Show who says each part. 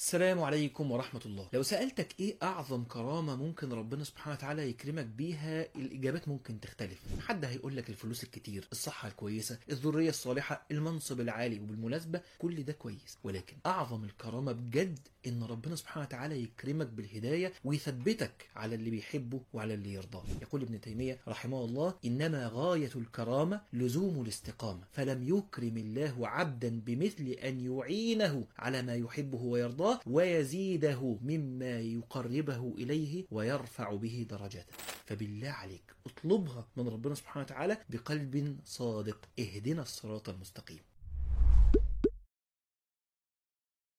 Speaker 1: السلام عليكم ورحمة الله لو سألتك ايه اعظم كرامة ممكن ربنا سبحانه وتعالى يكرمك بيها الاجابات ممكن تختلف حد هيقول لك الفلوس الكتير الصحة الكويسة الذرية الصالحة المنصب العالي وبالمناسبة كل ده كويس ولكن اعظم الكرامة بجد ان ربنا سبحانه وتعالى يكرمك بالهداية ويثبتك على اللي بيحبه وعلى اللي يرضاه يقول ابن تيمية رحمه الله انما غاية الكرامة لزوم الاستقامة فلم يكرم الله عبدا بمثل ان يعينه على ما يحبه ويرضاه ويزيده مما يقربه إليه ويرفع به درجاته فبالله عليك اطلبها من ربنا سبحانه وتعالى بقلب صادق اهدنا الصراط المستقيم